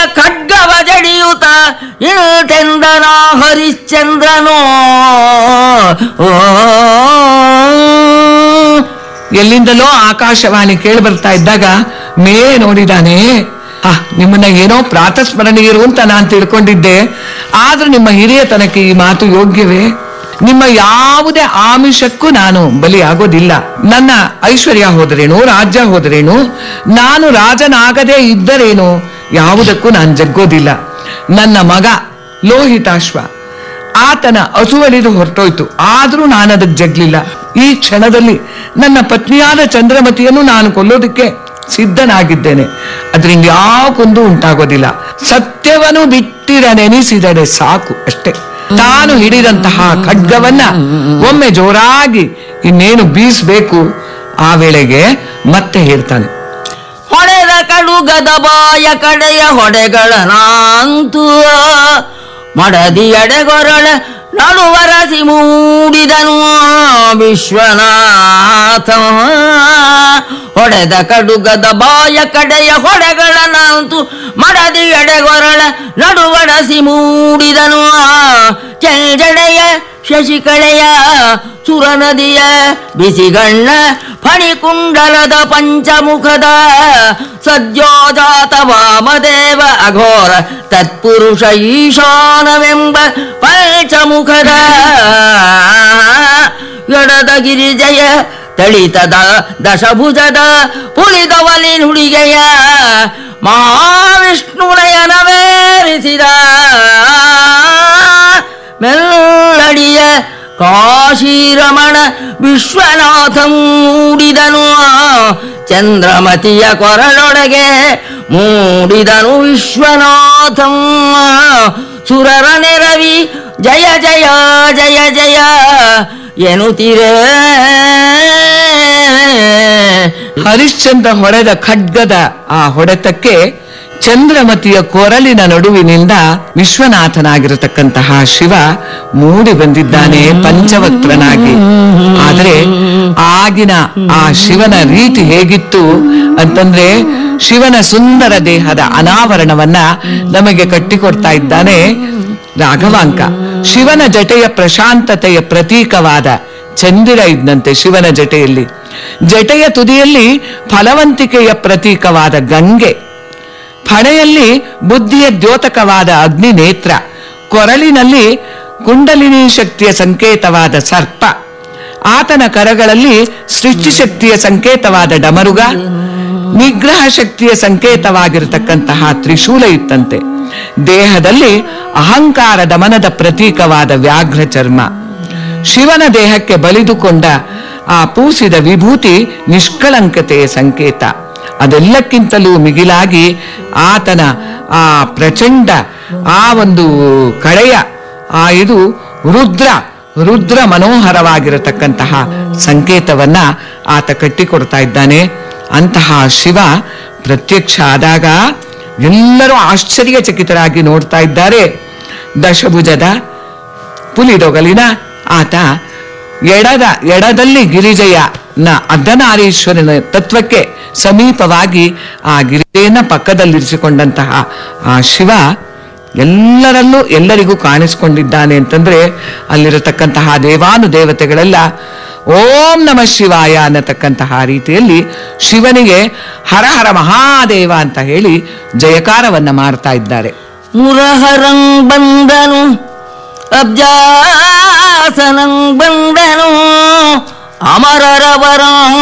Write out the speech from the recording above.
ಖಡ್ಗವ ಜಡಿಯುತ ಇಳ್ತೆಂದನ ಹರಿಶ್ಚಂದ್ರನೋ ಓ ಎಲ್ಲಿಂದಲೋ ಆಕಾಶವಾಣಿ ಕೇಳಿ ಬರ್ತಾ ಇದ್ದಾಗ ಮೇ ನೋಡಿದಾನೆ ಆ ನಿಮ್ಮನ್ನ ಏನೋ ಪ್ರಾತಸ್ಮರಣೀಯರು ಅಂತ ನಾನು ತಿಳ್ಕೊಂಡಿದ್ದೆ ಆದ್ರೂ ನಿಮ್ಮ ಹಿರಿಯತನಕ್ಕೆ ಈ ಮಾತು ಯೋಗ್ಯವೇ ನಿಮ್ಮ ಯಾವುದೇ ಆಮಿಷಕ್ಕೂ ನಾನು ಬಲಿಯಾಗೋದಿಲ್ಲ ನನ್ನ ಐಶ್ವರ್ಯ ಹೋದರೇನು ರಾಜ್ಯ ಹೋದರೇನು ನಾನು ರಾಜನಾಗದೇ ಇದ್ದರೇನು ಯಾವುದಕ್ಕೂ ನಾನು ಜಗ್ಗೋದಿಲ್ಲ ನನ್ನ ಮಗ ಲೋಹಿತಾಶ್ವ ಆತನ ಅಸುವಳಿದು ಹೊರಟೋಯ್ತು ಆದ್ರೂ ನಾನು ಅದಕ್ಕೆ ಜಗ್ಲಿಲ್ಲ ಈ ಕ್ಷಣದಲ್ಲಿ ನನ್ನ ಪತ್ನಿಯಾದ ಚಂದ್ರಮತಿಯನ್ನು ನಾನು ಕೊಲ್ಲೋದಕ್ಕೆ ಸಿದ್ಧನಾಗಿದ್ದೇನೆ ಅದರಿಂದ ಯಾವ ಕೊಂದು ಉಂಟಾಗೋದಿಲ್ಲ ಸತ್ಯವನ್ನು ಬಿಟ್ಟಿರ ನೆನೆಸಿದರೆ ಸಾಕು ಅಷ್ಟೇ ತಾನು ಹಿಡಿದಂತಹ ಖಡ್ಗವನ್ನ ಒಮ್ಮೆ ಜೋರಾಗಿ ಇನ್ನೇನು ಬೀಸ್ಬೇಕು ಆ ವೇಳೆಗೆ ಮತ್ತೆ ಹೇಳ್ತಾನೆ ಹೊಡೆದ ಕಡುಗದ ಬಾಯ ಕಡೆಯ ಹೊಡೆಗಳನಂತೂ ಮಡದಿ ಎಡೆಗೊರಳ ನಡುವರಸಿ ಮೂಡಿದನು ವಿಶ್ವನಾಥ ಹೊಡೆದ ಕಡುಗದ ಬಾಯ ಕಡೆಯ ಹೊಡೆಗಳನಂತೂ ಮಡದಿ ಎಡೆಗೊರಳ ನಡುವರಸಿ ಮೂಡಿದನು ಚೆಂಜಡೆಯ ಶಶಿಕಳೆಯ ಸುರನದಿಯ ಬಿಸಿಗಣ್ಣ ಫಣಿಕುಂಡಲದ ಪಂಚಮುಖದ ಸದ್ಯೋಜಾತ ವಾಮದೇವ ಅಘೋರ ತತ್ಪುರುಷ ಈಶಾನವೆಂಬ ಪಂಚಮುಖದ ಎಡದ ಗಿರಿಜಯ ತಳಿತದ ದಶಭುಜದ ಪುಲಿದವಲಿ ನುಡಿಗೆಯ ಮಹಾವಿಷ್ಣುನಯನವೇರಿಸಿದ ಮೆಲ್ಲಡಿಯ ಕಾಶೀರಮಣ ವಿಶ್ವನಾಥಂ ಮೂಡಿದನು ಚಂದ್ರಮತಿಯ ಕೊರಳೊಳಗೆ ಮೂಡಿದನು ವಿಶ್ವನಾಥಂ ಸುರರ ನೆರವಿ ಜಯ ಜಯ ಜಯ ಜಯ ಎನ್ನುತ್ತೀರೇ ಹರಿಶ್ಚಂದ್ರ ಹೊಡೆದ ಖಡ್ಗದ ಆ ಹೊಡೆತಕ್ಕೆ ಚಂದ್ರಮತಿಯ ಕೊರಲಿನ ನಡುವಿನಿಂದ ವಿಶ್ವನಾಥನಾಗಿರತಕ್ಕಂತಹ ಶಿವ ಮೂಡಿ ಬಂದಿದ್ದಾನೆ ಪಂಚವಕ್ತ್ರನಾಗಿ ಆದರೆ ಆಗಿನ ಆ ಶಿವನ ರೀತಿ ಹೇಗಿತ್ತು ಅಂತಂದ್ರೆ ಶಿವನ ಸುಂದರ ದೇಹದ ಅನಾವರಣವನ್ನ ನಮಗೆ ಕಟ್ಟಿಕೊಡ್ತಾ ಇದ್ದಾನೆ ರಾಘವಾಂಕ ಶಿವನ ಜಟೆಯ ಪ್ರಶಾಂತತೆಯ ಪ್ರತೀಕವಾದ ಚಂದಿರ ಇದ್ದಂತೆ ಶಿವನ ಜಟೆಯಲ್ಲಿ ಜಟೆಯ ತುದಿಯಲ್ಲಿ ಫಲವಂತಿಕೆಯ ಪ್ರತೀಕವಾದ ಗಂಗೆ ಫಣೆಯಲ್ಲಿ ಬುದ್ಧಿಯ ದ್ಯೋತಕವಾದ ಅಗ್ನಿ ನೇತ್ರ ಕೊರಳಿನಲ್ಲಿ ಕುಂಡಲಿನಿ ಶಕ್ತಿಯ ಸಂಕೇತವಾದ ಸರ್ಪ ಆತನ ಕರಗಳಲ್ಲಿ ಸೃಷ್ಟಿ ಶಕ್ತಿಯ ಸಂಕೇತವಾದ ಡಮರುಗ ನಿಗ್ರಹ ಶಕ್ತಿಯ ಸಂಕೇತವಾಗಿರತಕ್ಕಂತಹ ತ್ರಿಶೂಲ ಇತ್ತಂತೆ ದೇಹದಲ್ಲಿ ಅಹಂಕಾರ ದಮನದ ಪ್ರತೀಕವಾದ ವ್ಯಾಘ್ರ ಚರ್ಮ ಶಿವನ ದೇಹಕ್ಕೆ ಬಲಿದುಕೊಂಡ ಆ ಪೂಸಿದ ವಿಭೂತಿ ನಿಷ್ಕಳಂಕತೆಯ ಸಂಕೇತ ಅದೆಲ್ಲಕ್ಕಿಂತಲೂ ಮಿಗಿಲಾಗಿ ಆತನ ಆ ಪ್ರಚಂಡ ಆ ಒಂದು ಕಳೆಯ ಆ ಇದು ರುದ್ರ ರುದ್ರ ಮನೋಹರವಾಗಿರತಕ್ಕಂತಹ ಸಂಕೇತವನ್ನ ಆತ ಕಟ್ಟಿಕೊಡ್ತಾ ಇದ್ದಾನೆ ಅಂತಹ ಶಿವ ಪ್ರತ್ಯಕ್ಷ ಆದಾಗ ಎಲ್ಲರೂ ಆಶ್ಚರ್ಯಚಕಿತರಾಗಿ ನೋಡ್ತಾ ಇದ್ದಾರೆ ದಶಭುಜದ ಪುಲಿದೊಗಲಿನ ಆತ ಎಡದ ಎಡದಲ್ಲಿ ಗಿರಿಜಯನ ಅರ್ಧನಾರೀಶ್ವರನ ತತ್ವಕ್ಕೆ ಸಮೀಪವಾಗಿ ಆ ಗಿರಿಜೆಯನ್ನ ಪಕ್ಕದಲ್ಲಿರಿಸಿಕೊಂಡಂತಹ ಆ ಶಿವ ಎಲ್ಲರಲ್ಲೂ ಎಲ್ಲರಿಗೂ ಕಾಣಿಸ್ಕೊಂಡಿದ್ದಾನೆ ಅಂತಂದ್ರೆ ಅಲ್ಲಿರತಕ್ಕಂತಹ ದೇವಾನು ದೇವತೆಗಳೆಲ್ಲ ಓಂ ನಮ ಶಿವಾಯ ಅನ್ನತಕ್ಕಂತಹ ರೀತಿಯಲ್ಲಿ ಶಿವನಿಗೆ ಹರ ಹರ ಮಹಾದೇವ ಅಂತ ಹೇಳಿ ಜಯಕಾರವನ್ನ ಮಾಡ್ತಾ ಇದ್ದಾರೆ ಮುರಹರಂ ಬಂದನು ಅಬ್ಜಾಸನಂ ಬಂದನು ಅಮರರವರ